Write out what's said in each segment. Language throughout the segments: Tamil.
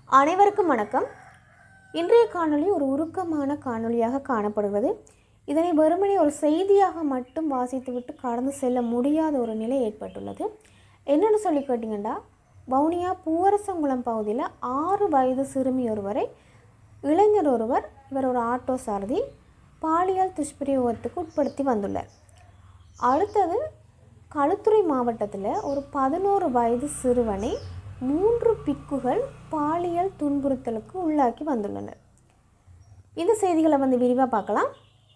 அனைவருக்கும் வணக்கம் இன்றைய காணொளி ஒரு உருக்கமான காணொளியாக காணப்படுவது இதனை வெறுமனே ஒரு செய்தியாக மட்டும் வாசித்துவிட்டு கடந்து செல்ல முடியாத ஒரு நிலை ஏற்பட்டுள்ளது என்னென்னு சொல்லி கேட்டிங்கன்னா வவுனியா பூவரசங்குளம் பகுதியில் ஆறு வயது சிறுமி ஒருவரை இளைஞர் ஒருவர் இவர் ஒரு ஆட்டோ சாரதி பாலியல் துஷ்பிரயோகத்துக்கு உட்படுத்தி வந்துள்ளார் அடுத்தது களுத்துறை மாவட்டத்தில் ஒரு பதினோரு வயது சிறுவனை மூன்று பிக்குகள் பாலியல் துன்புறுத்தலுக்கு உள்ளாக்கி வந்துள்ளனர் இந்த செய்திகளை வந்து விரிவாக பார்க்கலாம்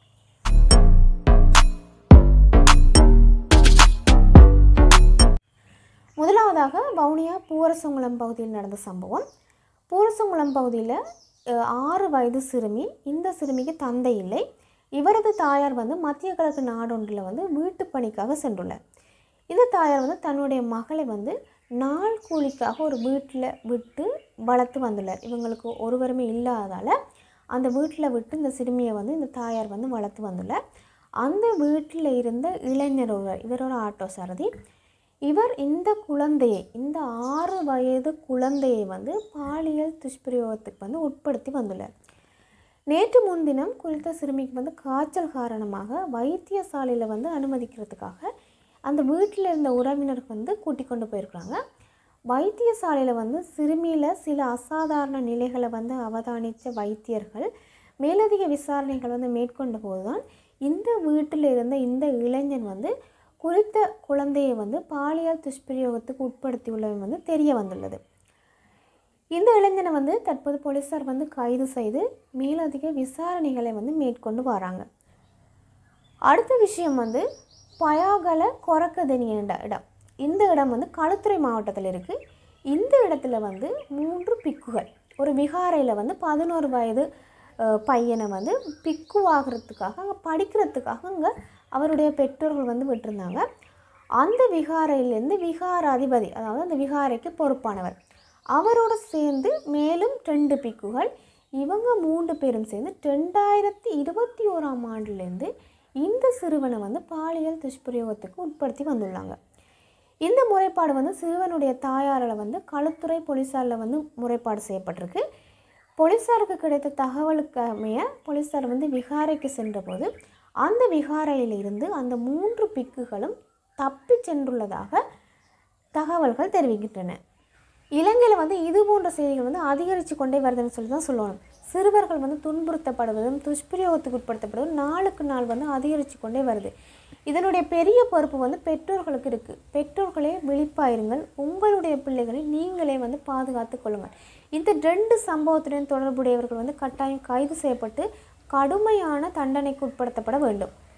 முதலாவதாக வவுனியா பூவரசங்குளம் பகுதியில் நடந்த சம்பவம் பூவரசங்குளம் பகுதியில் அஹ், ஆறு வயது சிறுமி இந்த சிறுமிக்கு தந்தை இல்லை இவரது தாயார் வந்து மத்திய கிழக்கு நாடொன்றில் வந்து வீட்டுப் பணிக்காக சென்றுள்ளார் இந்த தாயார் வந்து தன்னுடைய மகளை வந்து நாள் கூலிக்காக ஒரு வீட்டில் விட்டு வளர்த்து வந்துள்ளார் இவங்களுக்கு ஒருவருமே இல்லாததால் அந்த வீட்டில் விட்டு இந்த சிறுமியை வந்து இந்த தாயார் வந்து வளர்த்து வந்துள்ளார் அந்த வீட்டில் இருந்த இளைஞர் ஒருவர் இவர் ஒரு ஆட்டோ சாரதி இவர் இந்த குழந்தையை இந்த ஆறு வயது குழந்தையை வந்து பாலியல் துஷ்பிரயோகத்துக்கு வந்து உட்படுத்தி வந்துள்ளார் நேற்று முன்தினம் குறித்த சிறுமிக்கு வந்து காய்ச்சல் காரணமாக வைத்தியசாலையில் வந்து அனுமதிக்கிறதுக்காக அந்த வீட்டில் இருந்த உறவினர் வந்து கூட்டிக் கொண்டு போயிருக்கிறாங்க வைத்தியசாலையில் வந்து சிறுமியில் சில அசாதாரண நிலைகளை வந்து அவதானித்த வைத்தியர்கள் மேலதிக விசாரணைகள் வந்து மேற்கொண்ட போதுதான் இந்த வீட்டில் இருந்த இந்த இளைஞன் வந்து குறித்த குழந்தையை வந்து பாலியல் துஷ்பிரயோகத்துக்கு உட்படுத்தியுள்ளவன் வந்து தெரிய வந்துள்ளது இந்த இளைஞனை வந்து தற்போது போலீசார் வந்து கைது செய்து மேலதிக விசாரணைகளை வந்து மேற்கொண்டு வராங்க அடுத்த விஷயம் வந்து பயாகல கொரக்கதனி என்ற இடம் இந்த இடம் வந்து களுத்துறை மாவட்டத்தில் இருக்குது இந்த இடத்துல வந்து மூன்று பிக்குகள் ஒரு விகாரையில் வந்து பதினோரு வயது அஹ், பையனை வந்து பிக்குவாகிறதுக்காக அங்கே படிக்கிறதுக்காக அங்கே அவருடைய பெற்றோர்கள் வந்து விட்டிருந்தாங்க அந்த விகாரையிலேருந்து விகாராதிபதி அதாவது அந்த விகாரைக்கு பொறுப்பானவர் அவரோட சேர்ந்து மேலும் ரெண்டு பிக்குகள் இவங்க மூன்று பேரும் சேர்ந்து ரெண்டாயிரத்தி இருபத்தி ஓராம் ஆண்டுலேருந்து இந்த சிறுவனை வந்து பாலியல் துஷ்பிரயோகத்துக்கு உட்படுத்தி வந்துள்ளாங்க இந்த முறைப்பாடு வந்து சிறுவனுடைய தாயாரால் வந்து களுத்துறை போலீஸாரில் வந்து முறைப்பாடு செய்யப்பட்டிருக்கு போலீஸாருக்கு கிடைத்த தகவலுக்கு அமைய போலீஸார் வந்து விகாரைக்கு சென்றபோது அந்த விகாரையில் இருந்து அந்த மூன்று பிக்குகளும் தப்பி சென்றுள்ளதாக தகவல்கள் தெரிவிக்கின்றன இலங்கையில் வந்து இது போன்ற செய்திகள் வந்து அதிகரித்து கொண்டே வருதுன்னு சொல்லி தான் சொல்லணும் சிறுவர்கள் வந்து துன்புறுத்தப்படுவதும் துஷ்பிரயோகத்துக்கு உட்படுத்தப்படுவதும் நாளுக்கு நாள் வந்து அதிகரித்து கொண்டே வருது இதனுடைய பெரிய பொறுப்பு வந்து பெற்றோர்களுக்கு இருக்குது பெற்றோர்களே விழிப்பாயிருங்கள் உங்களுடைய பிள்ளைகளை நீங்களே வந்து பாதுகாத்து கொள்ளுங்கள் இந்த ரெண்டு சம்பவத்துடன் தொடர்புடையவர்கள் வந்து கட்டாயம் கைது செய்யப்பட்டு கடுமையான தண்டனைக்கு உட்படுத்தப்பட வேண்டும்